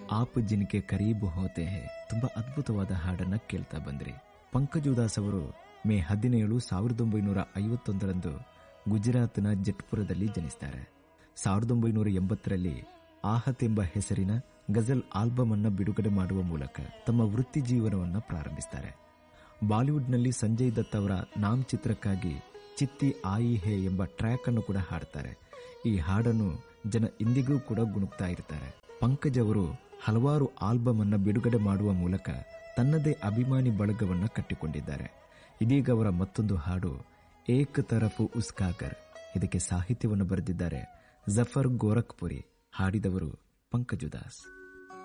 app ಜಿನ್ಕೆ ಕರೀಬು ಹೋತೆ ಹೇ ತುಂಬಾ ಅದ್ಭುತವಾದ ಹಾಡನ್ನ ಕೇಳ್ತಾ ಬಂದ್ರಿ ಪಂಕಜ್ ಉದಾಸ್ ಅವರು ಮೇ ಹದಿನೇಳು ಸಾವಿರದ ಒಂಬೈನೂರ ಐವತ್ತೊಂದರಂದು ಗುಜರಾತ್ನ ಜಟ್ಪುರದಲ್ಲಿ ಜನಿಸ್ತಾರೆ ಸಾವಿರದ ಒಂಬೈನೂರ ಎಂಬತ್ತರಲ್ಲಿ ಆಹತ್ ಎಂಬ ಹೆಸರಿನ ಗಜಲ್ ಆಲ್ಬಮ್ ಅನ್ನ ಬಿಡುಗಡೆ ಮಾಡುವ ಮೂಲಕ ತಮ್ಮ ವೃತ್ತಿ ಜೀವನವನ್ನ ಪ್ರಾರಂಭಿಸ್ತಾರೆ ಬಾಲಿವುಡ್ನಲ್ಲಿ ಸಂಜಯ್ ದತ್ ಅವರ ನಾಮ್ ಚಿತ್ರಕ್ಕಾಗಿ ಚಿತ್ತಿ ಆಯಿ ಹೇ ಎಂಬ ಟ್ರ್ಯಾಕ್ ಅನ್ನು ಕೂಡ ಹಾಡ್ತಾರೆ ಈ ಹಾಡನ್ನು ಜನ ಇಂದಿಗೂ ಕೂಡ ಗುಣುಕ್ತಾ ಇರ್ತಾರೆ ಪಂಕಜ್ ಅವರು ಹಲವಾರು ಆಲ್ಬಮ್ ಅನ್ನ ಬಿಡುಗಡೆ ಮಾಡುವ ಮೂಲಕ ತನ್ನದೇ ಅಭಿಮಾನಿ ಬಳಗವನ್ನ ಕಟ್ಟಿಕೊಂಡಿದ್ದಾರೆ ಇದೀಗ ಅವರ ಮತ್ತೊಂದು ಹಾಡು ಏಕ್ ತರಫು ಉಸ್ಕಾಗರ್ ಇದಕ್ಕೆ ಸಾಹಿತ್ಯವನ್ನು ಬರೆದಿದ್ದಾರೆ ಜಫರ್ ಗೋರಖ್ಪುರಿ ಹಾಡಿದವರು ಪಂಕಜುದಾಸ್